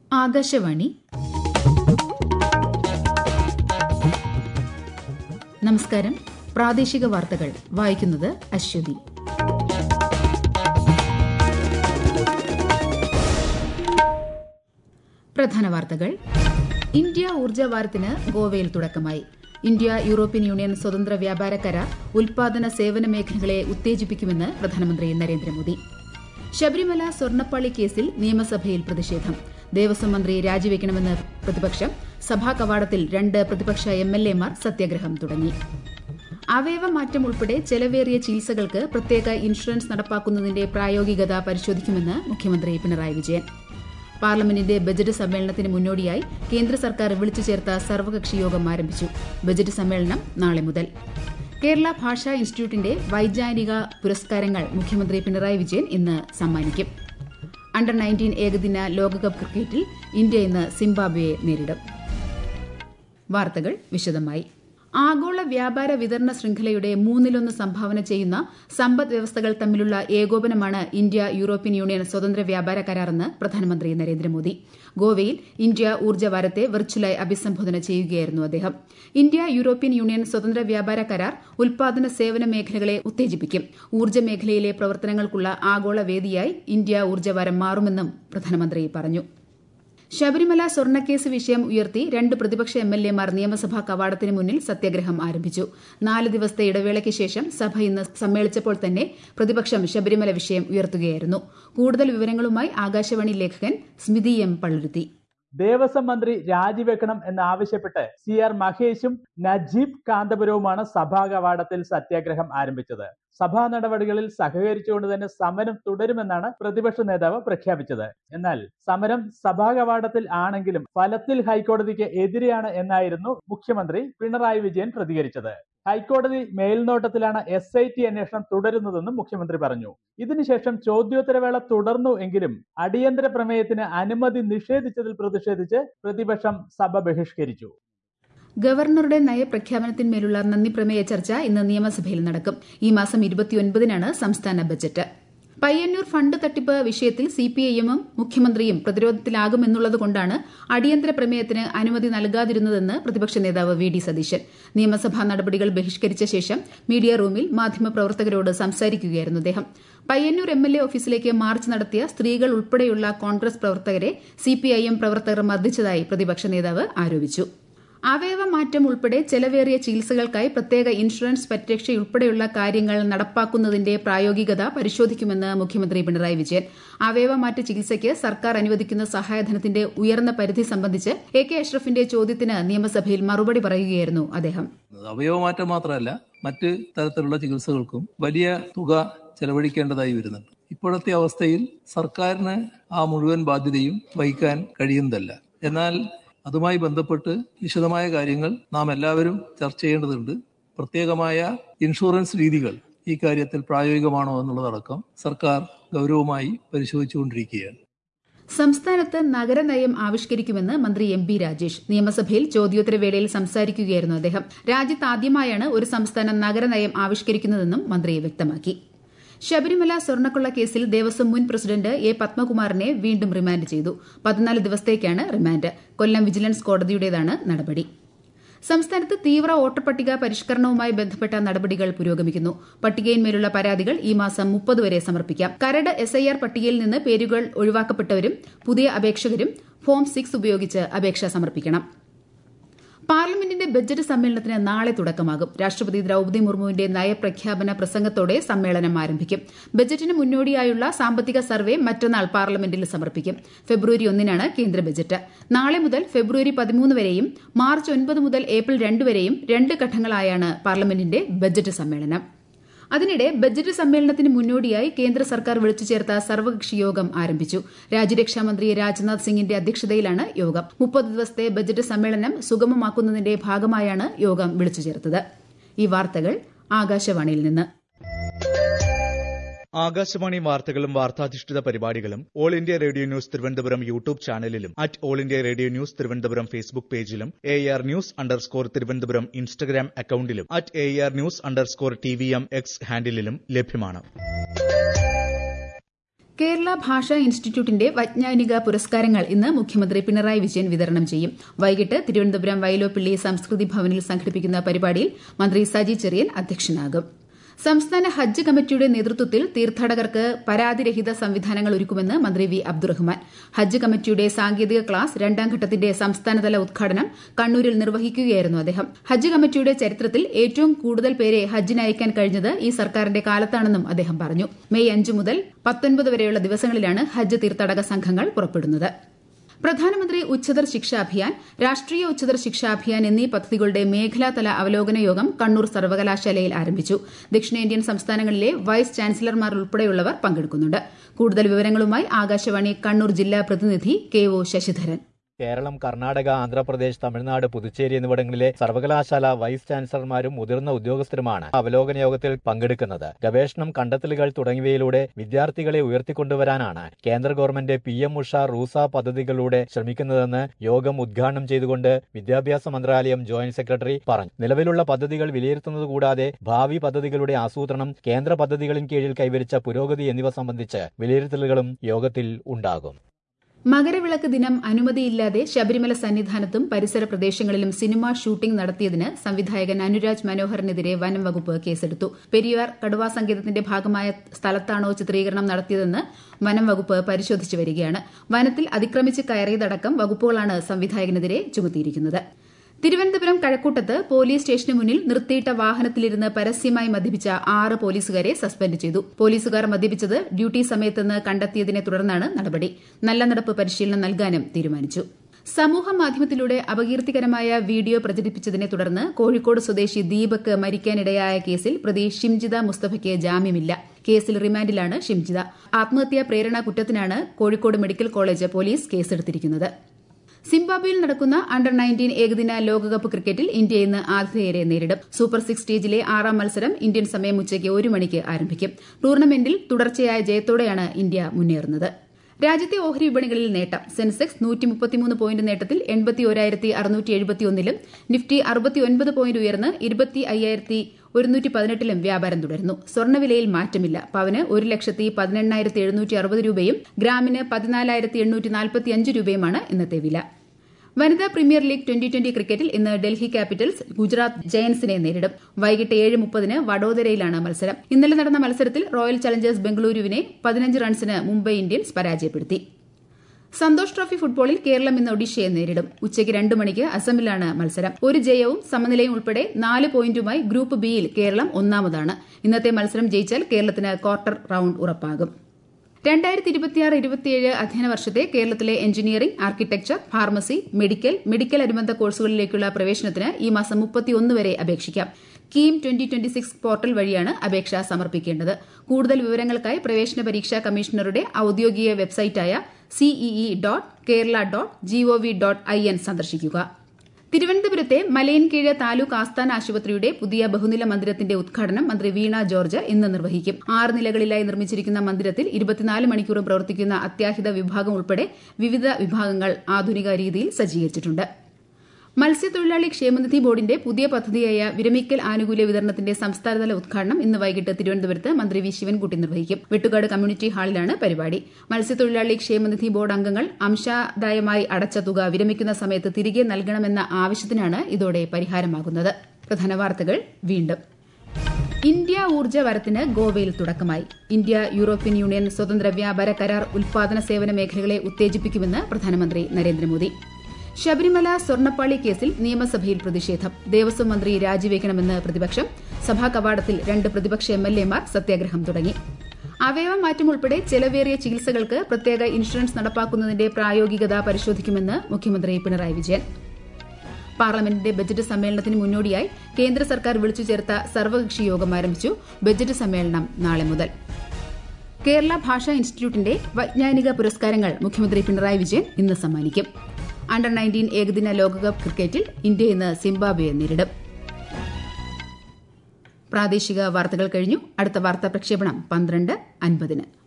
ആകാശവാണി നമസ്കാരം പ്രാദേശിക വാർത്തകൾ വായിക്കുന്നത് അശ്വതി പ്രധാന വാർത്തകൾ ഇന്ത്യ ഊർജ്ജ വാരത്തിന് ഗോവയിൽ തുടക്കമായി ഇന്ത്യ യൂറോപ്യൻ യൂണിയൻ സ്വതന്ത്ര വ്യാപാര കരാർ ഉൽപാദന സേവന മേഖലകളെ ഉത്തേജിപ്പിക്കുമെന്ന് പ്രധാനമന്ത്രി നരേന്ദ്രമോദി ശബരിമല സ്വർണ്ണപ്പാളി കേസിൽ നിയമസഭയിൽ പ്രതിഷേധം ദേവസ്വം മന്ത്രി രാജിവെക്കണമെന്ന് പ്രതിപക്ഷം സഭാ കവാടത്തിൽ രണ്ട് പ്രതിപക്ഷ എം എൽ എമാർ സത്യാഗ്രഹം തുടങ്ങി അവയവ മാറ്റം ഉൾപ്പെടെ ചെലവേറിയ ചികിത്സകൾക്ക് പ്രത്യേക ഇൻഷുറൻസ് നടപ്പാക്കുന്നതിന്റെ പ്രായോഗികത പരിശോധിക്കുമെന്ന് മുഖ്യമന്ത്രി പിണറായി വിജയൻ പാർലമെന്റിന്റെ ബജറ്റ് സമ്മേളനത്തിന് മുന്നോടിയായി കേന്ദ്ര സർക്കാർ വിളിച്ചു ചേർത്ത സർവകക്ഷി യോഗം ആരംഭിച്ചു ബജറ്റ് സമ്മേളനം നാളെ മുതൽ കേരള ഭാഷാ ഇൻസ്റ്റിറ്റ്യൂട്ടിന്റെ വൈജ്ഞാനിക പുരസ്കാരങ്ങൾ മുഖ്യമന്ത്രി പിണറായി വിജയൻ ഇന്ന് സമ്മാനിക്കും അണ്ടർ നയൻറ്റീൻ ഏകദിന ലോകകപ്പ് ക്രിക്കറ്റിൽ ഇന്ത്യ ഇന്ന് സിംബാബ്വെയെ നേരിടും വാർത്തകൾ വിശദമായി ആഗോള വ്യാപാര വിതരണ ശൃംഖലയുടെ മൂന്നിലൊന്ന് സംഭാവന ചെയ്യുന്ന സമ്പദ് വ്യവസ്ഥകൾ തമ്മിലുള്ള ഏകോപനമാണ് ഇന്ത്യ യൂറോപ്യൻ യൂണിയൻ സ്വതന്ത്ര വ്യാപാര കരാറെന്ന് പ്രധാനമന്ത്രി നരേന്ദ്രമോദി ഗോവയിൽ ഇന്ത്യ ഊർജ്ജ വാരത്തെ വെർച്വലായി അഭിസംബോധന ചെയ്യുകയായിരുന്നു അദ്ദേഹം ഇന്ത്യ യൂറോപ്യൻ യൂണിയൻ സ്വതന്ത്ര വ്യാപാര കരാർ ഉൽപാദന സേവന മേഖലകളെ ഉത്തേജിപ്പിക്കും ഊർജ്ജ മേഖലയിലെ പ്രവർത്തനങ്ങൾക്കുള്ള ആഗോള വേദിയായി ഇന്ത്യ ഊർജ്ജവാരം മാറുമെന്നും പ്രധാനമന്ത്രി പറഞ്ഞു ശബരിമല സ്വർണ്ണക്കേസ് വിഷയം ഉയർത്തി രണ്ട് പ്രതിപക്ഷ എം എൽ എമാർ നിയമസഭാ കവാടത്തിന് മുന്നിൽ സത്യാഗ്രഹം ആരംഭിച്ചു നാല് ദിവസത്തെ ഇടവേളയ്ക്ക് ശേഷം സഭ ഇന്ന് സമ്മേളിച്ചപ്പോൾ തന്നെ പ്രതിപക്ഷം ശബരിമല വിഷയം ഉയർത്തുകയായിരുന്നു കൂടുതൽ വിവരങ്ങളുമായി ആകാശവാണി ലേഖകൻ സ്മിതി എം പള്ളുരുത്തി ദേവസ്വം മന്ത്രി രാജിവെക്കണം എന്നാവശ്യപ്പെട്ട് സി ആർ മഹേഷും നജീബ് കാന്തപുരവുമാണ് സഭാ കവാടത്തിൽ സത്യാഗ്രഹം ആരംഭിച്ചത് സഭാ നടപടികളിൽ സഹകരിച്ചുകൊണ്ട് തന്നെ സമരം തുടരുമെന്നാണ് പ്രതിപക്ഷ നേതാവ് പ്രഖ്യാപിച്ചത് എന്നാൽ സമരം സഭാ കവാടത്തിൽ ആണെങ്കിലും ഫലത്തിൽ ഹൈക്കോടതിക്ക് എതിരെയാണ് എന്നായിരുന്നു മുഖ്യമന്ത്രി പിണറായി വിജയൻ പ്രതികരിച്ചത് ഹൈക്കോടതി മേൽനോട്ടത്തിലാണ് എസ് ഐ ടി അന്വേഷണം തുടരുന്നതെന്നും മുഖ്യമന്ത്രി പറഞ്ഞു ഇതിനുശേഷം ചോദ്യോത്തരവേള തുടർന്നു എങ്കിലും അടിയന്തര പ്രമേയത്തിന് അനുമതി നിഷേധിച്ചതിൽ പ്രതിഷേധിച്ച് പ്രതിപക്ഷം സഭ ബഹിഷ്കരിച്ചു ഗവർണറുടെ നയപ്രഖ്യാപനത്തിന്മേലുള്ള നന്ദി പ്രമേയ ചർച്ച ഇന്ന് നിയമസഭയിൽ നടക്കും ഈ മാസം ഇരുപത്തിയൊൻപതിനാണ് സംസ്ഥാന ബജറ്റ് പയ്യന്നൂർ ഫണ്ട് തട്ടിപ്പ് വിഷയത്തിൽ സിപിഐഎമ്മും മുഖ്യമന്ത്രിയും പ്രതിരോധത്തിലാകുമെന്നുള്ളതുകൊണ്ടാണ് അടിയന്തര പ്രമേയത്തിന് അനുമതി നൽകാതിരുന്നതെന്ന് പ്രതിപക്ഷ നേതാവ് വി ഡി സതീശൻ നിയമസഭാ നടപടികൾ ബഹിഷ്കരിച്ച ശേഷം മീഡിയ റൂമിൽ മാധ്യമപ്രവർത്തകരോട് സംസാരിക്കുകയായിരുന്നു അദ്ദേഹം പയ്യന്നൂർ എം എൽ എ ഓഫീസിലേക്ക് മാർച്ച് നടത്തിയ സ്ത്രീകൾ ഉൾപ്പെടെയുള്ള കോൺഗ്രസ് പ്രവർത്തകരെ സിപിഐഎം പ്രവർത്തകർ മർദ്ദിച്ചതായി പ്രതിപക്ഷ നേതാവ് ആരോപിച്ചു അവയവ മാറ്റം ഉൾപ്പെടെ ചെലവേറിയ ചികിത്സകൾക്കായി പ്രത്യേക ഇൻഷുറൻസ് പരിരക്ഷയുൾപ്പെടെയുള്ള കാര്യങ്ങൾ നടപ്പാക്കുന്നതിന്റെ പ്രായോഗികത പരിശോധിക്കുമെന്ന് മുഖ്യമന്ത്രി പിണറായി വിജയൻ അവയവമാറ്റ ചികിത്സയ്ക്ക് സർക്കാർ അനുവദിക്കുന്ന സഹായധനത്തിന്റെ ഉയർന്ന പരിധി സംബന്ധിച്ച് എ കെ അഷ്റഫിന്റെ ചോദ്യത്തിന് നിയമസഭയിൽ മറുപടി പറയുകയായിരുന്നു അദ്ദേഹം അവയവമാറ്റം മാത്രമല്ല മറ്റ് തരത്തിലുള്ള ചികിത്സകൾക്കും വലിയ തുക ചെലവഴിക്കേണ്ടതായി വരുന്നുണ്ട് ഇപ്പോഴത്തെ അവസ്ഥയിൽ സർക്കാരിന് ആ മുഴുവൻ ബാധ്യതയും വഹിക്കാൻ കഴിയുന്നതല്ല എന്നാൽ അതുമായി ബന്ധപ്പെട്ട് വിശദമായ കാര്യങ്ങൾ നാം എല്ലാവരും ചർച്ച ചെയ്യേണ്ടതുണ്ട് പ്രത്യേകമായ ഇൻഷുറൻസ് രീതികൾ ഈ കാര്യത്തിൽ പ്രായോഗികമാണോ എന്നുള്ളതടക്കം സർക്കാർ ഗൗരവമായി പരിശോധിച്ചുകൊണ്ടിരിക്കുകയാണ് സംസ്ഥാനത്ത് നഗരനയം ആവിഷ്കരിക്കുമെന്ന് മന്ത്രി എം ബി രാജേഷ് നിയമസഭയിൽ ചോദ്യോത്തരവേളയിൽ സംസാരിക്കുകയായിരുന്നു അദ്ദേഹം രാജ്യത്ത് ആദ്യമായാണ് ഒരു സംസ്ഥാനം നഗരനയം ആവിഷ്കരിക്കുന്നതെന്നും മന്ത്രി വ്യക്തമാക്കി ശബരിമല സ്വർണ്ണക്കൊള്ള കേസിൽ ദേവസ്വം മുൻ പ്രസിഡന്റ് എ പത്മകുമാറിനെ വീണ്ടും റിമാൻഡ് ചെയ്തു പതിനാല് ദിവസത്തേക്കാണ് റിമാൻഡ് കൊല്ലം വിജിലൻസ് കോടതിയുടേതാണ് നടപടി സംസ്ഥാനത്ത് തീവ്ര വോട്ടർ പരിഷ്കരണവുമായി ബന്ധപ്പെട്ട നടപടികൾ പുരോഗമിക്കുന്നു പട്ടികയിന്മേലുള്ള പരാതികൾ ഈ മാസം മുപ്പത് വരെ സമർപ്പിക്കാം കരട് എസ്ഐആർ പട്ടികയിൽ നിന്ന് പേരുകൾ ഒഴിവാക്കപ്പെട്ടവരും പുതിയ അപേക്ഷകരും ഫോം സിക്സ് ഉപയോഗിച്ച് അപേക്ഷ സമർപ്പിക്കണം പാർലമെന്റിന്റെ ബജറ്റ് സമ്മേളനത്തിന് നാളെ തുടക്കമാകും രാഷ്ട്രപതി ദ്രൌപദി മുർമുവിന്റെ നയപ്രഖ്യാപന പ്രസംഗത്തോടെ സമ്മേളനം ആരംഭിക്കും ബജറ്റിന് മുന്നോടിയായുള്ള സാമ്പത്തിക സർവേ മറ്റന്നാൾ പാർലമെന്റിൽ സമർപ്പിക്കും ഫെബ്രുവരി ഒന്നിനാണ് കേന്ദ്ര ബജറ്റ് നാളെ മുതൽ ഫെബ്രുവരി പതിമൂന്ന് വരെയും മാർച്ച് ഒൻപത് മുതൽ ഏപ്രിൽ രണ്ട് വരെയും രണ്ട് ഘട്ടങ്ങളായാണ് പാർലമെന്റിന്റെ ബജറ്റ് സമ്മേളനം അതിനിടെ ബജറ്റ് സമ്മേളനത്തിന് മുന്നോടിയായി കേന്ദ്ര സർക്കാർ വിളിച്ചു ചേർത്ത സർവകക്ഷി യോഗം ആരംഭിച്ചു രാജ്യരക്ഷാമന്ത്രി രാജ്നാഥ് സിംഗിന്റെ അധ്യക്ഷതയിലാണ് യോഗം മുപ്പത് ദിവസത്തെ ബജറ്റ് സമ്മേളനം സുഗമമാക്കുന്നതിന്റെ ഭാഗമായാണ് യോഗം വിളിച്ചു ചേർത്തത് ഈ വാർത്തകൾ ആകാശവാണിയിൽ നിന്ന് ആകാശവാണി വാർത്തകളും വാർത്താധിഷ്ഠിത പരിപാടികളും all India radio news Thiruvananthapuram YouTube ചാനലിലും at all India radio news Thiruvananthapuram Facebook പേജിലും A R news underscore Thiruvananthapuram Instagram അക്കൌണ്ടിലും at A R news underscore T V M X ഹാൻഡിലും ലഭ്യമാണ് കേരള കേരള ഭാഷാ ഇൻസ്റ്റിറ്റ്യൂട്ടിന്റെ വൈജ്ഞാനിക പുരസ്കാരങ്ങൾ ഇന്ന് മുഖ്യമന്ത്രി പിണറായി വിജയൻ വിതരണം ചെയ്യും വൈകിട്ട് തിരുവനന്തപുരം വൈലോപ്പിള്ളി സംസ്കൃതി ഭവനിൽ സംഘടിപ്പിക്കുന്ന പരിപാടിയിൽ മന്ത്രി സജി ചെറിയൻ അധ്യക്ഷനാകും സംസ്ഥാന ഹജ്ജ് കമ്മിറ്റിയുടെ നേതൃത്വത്തിൽ തീർത്ഥാടകർക്ക് പരാതിരഹിത സംവിധാനങ്ങൾ ഒരുക്കുമെന്ന് മന്ത്രി വി അബ്ദുറഹ്മാൻ ഹജ്ജ് കമ്മിറ്റിയുടെ സാങ്കേതിക ക്ലാസ് രണ്ടാം ഘട്ടത്തിന്റെ സംസ്ഥാനതല ഉദ്ഘാടനം കണ്ണൂരിൽ നിർവഹിക്കുകയായിരുന്നു അദ്ദേഹം ഹജ്ജ് കമ്മിറ്റിയുടെ ചരിത്രത്തിൽ ഏറ്റവും കൂടുതൽ പേരെ ഹജ്ജിന് അയക്കാൻ കഴിഞ്ഞത് ഈ സർക്കാരിന്റെ കാലത്താണെന്നും അദ്ദേഹം പറഞ്ഞു മെയ് അഞ്ച് മുതൽ പത്തൊൻപത് വരെയുള്ള ദിവസങ്ങളിലാണ് ഹജ്ജ് തീർത്ഥാടക സംഘങ്ങൾ പുറപ്പെടുന്നത് പ്രധാനമന്ത്രി ഉച്ചതർ ശിക്ഷാ അഭിയാൻ രാഷ്ട്രീയ ഉച്ചതർ ശിക്ഷാ അഭിയാൻ എന്നീ പദ്ധതികളുടെ മേഖലാതല അവലോകന യോഗം കണ്ണൂർ സർവകലാശാലയിൽ ആരംഭിച്ചു ദക്ഷിണേന്ത്യൻ സംസ്ഥാനങ്ങളിലെ വൈസ് ചാൻസലർമാർ ഉൾപ്പെടെയുള്ളവർ പങ്കെടുക്കുന്നുണ്ട് കൂടുതൽ വിവരങ്ങളുമായി ആകാശവാണി കണ്ണൂർ ജില്ലാ പ്രതിനിധി കെ ഒ ശശിധരൻ കേരളം കർണാടക ആന്ധ്രാപ്രദേശ് തമിഴ്നാട് പുതുച്ചേരി എന്നിവിടങ്ങളിലെ സർവകലാശാല വൈസ് ചാൻസലർമാരും മുതിർന്ന ഉദ്യോഗസ്ഥരുമാണ് അവലോകന യോഗത്തിൽ പങ്കെടുക്കുന്നത് ഗവേഷണം കണ്ടെത്തലുകൾ തുടങ്ങിയവയിലൂടെ വിദ്യാർത്ഥികളെ ഉയർത്തിക്കൊണ്ടുവരാനാണ് കേന്ദ്ര government P M USHA RUSA പദ്ധതികളിലൂടെ ശ്രമിക്കുന്നതെന്ന് യോഗം ഉദ്ഘാടനം ചെയ്തുകൊണ്ട് വിദ്യാഭ്യാസ മന്ത്രാലയം ജോയിന്റ് സെക്രട്ടറി പറഞ്ഞു നിലവിലുള്ള പദ്ധതികൾ വിലയിരുത്തുന്നത് കൂടാതെ ഭാവി പദ്ധതികളുടെ ആസൂത്രണം കേന്ദ്ര പദ്ധതികളിൻ കീഴിൽ കൈവരിച്ച പുരോഗതി എന്നിവ സംബന്ധിച്ച് വിലയിരുത്തലുകളും യോഗത്തിൽ ഉണ്ടാകും മകരവിളക്ക് ദിനം അനുമതിയില്ലാതെ ശബരിമല സന്നിധാനത്തും പരിസര പ്രദേശങ്ങളിലും സിനിമാ ഷൂട്ടിംഗ് നടത്തിയതിന് സംവിധായകൻ അനുരാജ് മനോഹറിനെതിരെ വനം വകുപ്പ് കേസെടുത്തു പെരിയാർ കടുവാ സങ്കേതത്തിന്റെ ഭാഗമായ സ്ഥലത്താണോ ചിത്രീകരണം നടത്തിയതെന്ന് വനം വകുപ്പ് പരിശോധിച്ചു വരികയാണ് വനത്തിൽ അതിക്രമിച്ച് കയറിയതടക്കം വകുപ്പുകളാണ് സംവിധായകനെതിരെ ചുമത്തിയിരിക്കുന്നത് തിരുവനന്തപുരം കഴക്കൂട്ടത്ത് പോലീസ് സ്റ്റേഷന് മുന്നിൽ നിർത്തിയിട്ട വാഹനത്തിലിരുന്ന് പരസ്യമായി മദ്യപിച്ച ആറ് പോലീസുകാരെ സസ്പെൻഡ് ചെയ്തു പോലീസുകാർ മദ്യപിച്ചത് ഡ്യൂട്ടി സമയത്തെന്ന് കണ്ടെത്തിയതിനെ തുടർന്നാണ് നടപടി നല്ല നടപ്പ് പരിശീലനം നൽകാനും തീരുമാനിച്ചു സമൂഹ മാധ്യമത്തിലൂടെ അപകീർത്തികരമായ വീഡിയോ പ്രചരിപ്പിച്ചതിനെ തുടർന്ന് കോഴിക്കോട് സ്വദേശി ദീപക് മരിക്കാനിടയായ കേസിൽ പ്രതി ഷിംജിത മുസ്തഫയ്ക്ക് ജാമ്യമില്ല കേസിൽ റിമാൻഡിലാണ് ഷിംജിത ആത്മഹത്യാ പ്രേരണ കുറ്റത്തിനാണ് കോഴിക്കോട് മെഡിക്കൽ കോളേജ് പോലീസ് കേസെടുത്തിരിക്കുന്നത് സിംബാബ്വേയിൽ നടക്കുന്ന അണ്ടർ നയൻറ്റീൻ ഏകദിന ലോകകപ്പ് ക്രിക്കറ്റിൽ ഇന്ത്യ ഇന്ന് ആതിഥേയരെ നേരിടും സൂപ്പർ സിക്സ് സ്റ്റേജിലെ ആറാം മത്സരം ഇന്ത്യൻ സമയം ഉച്ചയ്ക്ക് ഒരു മണിക്ക് ആരംഭിക്കും ടൂർണമെന്റിൽ തുടർച്ചയായ ജയത്തോടെയാണ് ഇന്ത്യ മുന്നേറുന്നത് രാജ്യത്തെ ഓഹരി വിപണികളിൽ നേട്ടം സെൻസെക്സ് നൂറ്റി മുപ്പത്തിമൂന്ന് പോയിന്റ് നേട്ടത്തിൽ എൺപത്തി ഒരായിരത്തി അറുന്നൂറ്റി എഴുപത്തിയൊന്നിലും നിഫ്റ്റി അറുപത്തിയൊൻപത് പോയിന്റ് ഉയർന്ന് ഇരുപത്തി അയ്യായിരത്തി ഒരുന്നൂറ്റി പതിനെട്ടിലും വ്യാപാരം തുടരുന്നു സ്വർണ്ണവിലയിൽ മാറ്റമില്ല പവന് ഒരു ലക്ഷത്തി പതിനെണ്ണായിരത്തി എഴുന്നൂറ്റി അറുപത് രൂപയും ഗ്രാമിന് പതിനാലായിരത്തി എണ്ണൂറ്റി നാൽപ്പത്തി അഞ്ച് രൂപയുമാണ് ഇന്നത്തെ വില വനിതാ പ്രീമിയർ ലീഗ് ട്വന്റി ട്വന്റി ക്രിക്കറ്റിൽ ഇന്ന് ഡൽഹി ക്യാപിറ്റൽസ് ഗുജറാത്ത് ജയൻസിനെ നേരിടും വൈകിട്ട് ഏഴ് മുപ്പതിന് വഡോദരയിലാണ് മത്സരം ഇന്നലെ നടന്ന മത്സരത്തിൽ റോയൽ ചലഞ്ചേഴ്സ് ബംഗളൂരുവിനെ പതിനഞ്ച് റൺസിന് മുംബൈ ഇന്ത്യൻസ് പരാജയപ്പെടുത്തി സന്തോഷ് ട്രോഫി ഫുട്ബോളിൽ കേരളം ഇന്ന് ഒഡീഷയെ നേരിടും ഉച്ചയ്ക്ക് രണ്ട് മണിക്ക് അസമിലാണ് മത്സരം ഒരു ജയവും സമനിലയും ഉൾപ്പെടെ നാല് പോയിന്റുമായി ഗ്രൂപ്പ് ബിയിൽ കേരളം ഒന്നാമതാണ് ഇന്നത്തെ മത്സരം ജയിച്ചാൽ കേരളത്തിന് ക്വാർട്ടർ റൌണ്ട് ഉറപ്പാകും രണ്ടായിരത്തി ഇരുപത്തിയാറ് ഇരുപത്തിയേഴ് അധ്യയന വർഷത്തെ കേരളത്തിലെ engineering architecture pharmacy medical medical അനുബന്ധ കോഴ്സുകളിലേക്കുള്ള പ്രവേശനത്തിന് ഈ മാസം മുപ്പത്തിയൊന്ന് വരെ അപേക്ഷിക്കാം KEAM twenty twenty six portal വഴിയാണ് അപേക്ഷ സമർപ്പിക്കേണ്ടത് കൂടുതൽ വിവരങ്ങൾക്കായി പ്രവേശന പരീക്ഷാ കമ്മീഷണറുടെ ഔദ്യോഗിക വെബ്സൈറ്റായ CEE dot Kerala dot GOV dot I N സന്ദർശിക്കുക തിരുവനന്തപുരത്തെ മലയൻകീഴ് താലൂക്ക് ആസ്ഥാന ആശുപത്രിയുടെ പുതിയ ബഹുനില മന്ദിരത്തിന്റെ ഉദ്ഘാടനം മന്ത്രി വീണ ജോർജ് ഇന്ന് നിർവഹിക്കും ആറ് നിലകളിലായി നിർമ്മിച്ചിരിക്കുന്ന മന്ദിരത്തിൽ ഇരുപത്തിനാല് മണിക്കൂറും പ്രവർത്തിക്കുന്ന അത്യാഹിത വിഭാഗം ഉൾപ്പെടെ വിവിധ വിഭാഗങ്ങൾ ആധുനിക രീതിയിൽ സജ്ജീകരിച്ചിട്ടുണ്ട് മത്സ്യത്തൊഴിലാളി ക്ഷേമനിധി ബോർഡിന്റെ പുതിയ പദ്ധതിയായ വിരമിക്കൽ ആനുകൂല്യ വിതരണത്തിന്റെ സംസ്ഥാനതല ഉദ്ഘാടനം ഇന്ന് വൈകിട്ട് തിരുവനന്തപുരത്ത് മന്ത്രി വി ശിവൻകുട്ടി നിർവഹിക്കും വെട്ടുകാട് കമ്മ്യൂണിറ്റി ഹാളിലാണ് പരിപാടി മത്സ്യത്തൊഴിലാളി ക്ഷേമനിധി ബോർഡ് അംഗങ്ങൾ അംശാദായമായി അടച്ച തുക വിരമിക്കുന്ന സമയത്ത് തിരികെ നൽകണമെന്ന ആവശ്യത്തിനാണ് ഇതോടെ പരിഹാരമാകുന്നത് പ്രധാന വാർത്തകൾ വീണ്ടും ഇന്ത്യ ഊർജ്ജ വരത്തിന് ഗോവയിൽ തുടക്കമായി ഇന്ത്യ യൂറോപ്യൻ യൂണിയൻ സ്വതന്ത്ര വ്യാപാര കരാർ ഉൽപാദന സേവന മേഖലകളെ ഉത്തേജിപ്പിക്കുമെന്ന് പ്രധാനമന്ത്രി നരേന്ദ്രമോദി ശബരിമല സ്വർണ്ണപ്പാളി കേസിൽ നിയമസഭയിൽ പ്രതിഷേധം ദേവസ്വം മന്ത്രി രാജിവെക്കണമെന്ന് പ്രതിപക്ഷം സഭാ കവാടത്തിൽ രണ്ട് പ്രതിപക്ഷ എംഎൽഎമാർ സത്യാഗ്രഹം തുടങ്ങി അവയവ മാറ്റം ഉൾപ്പെടെ ചെലവേറിയ ചികിത്സകൾക്ക് പ്രത്യേക ഇൻഷുറൻസ് നടപ്പാക്കുന്നതിന്റെ പ്രായോഗികത പരിശോധിക്കുമെന്ന് മുഖ്യമന്ത്രി പിണറായി വിജയൻ പാർലമെന്റിന്റെ ബജറ്റ് സമ്മേളനത്തിന് മുന്നോടിയായി കേന്ദ്ര സർക്കാർ വിളിച്ചു ചേർത്ത സർവകക്ഷി യോഗം ആരംഭിച്ചു ബജറ്റ് സമ്മേളനം നാളെ മുതൽ കേരള ഭാഷാ ഇൻസ്റ്റിറ്റ്യൂട്ടിന്റെ വൈജ്ഞാനിക പുരസ്കാരങ്ങൾ മുഖ്യമന്ത്രി പിണറായി വിജയൻ ഇന്ന് സമ്മാനിക്കും അണ്ടർ നയൻറ്റീൻ ഏകദിന ലോകകപ്പ് ക്രിക്കറ്റിൽ ഇന്ത്യ ഇന്ന് സിംബാബ്വെയെ നേരിടും പ്രാദേശിക വാർത്തകൾ കഴിഞ്ഞു അടുത്ത വാർത്താ പ്രക്ഷേപണം പന്ത്രണ്ട് അൻപതിന്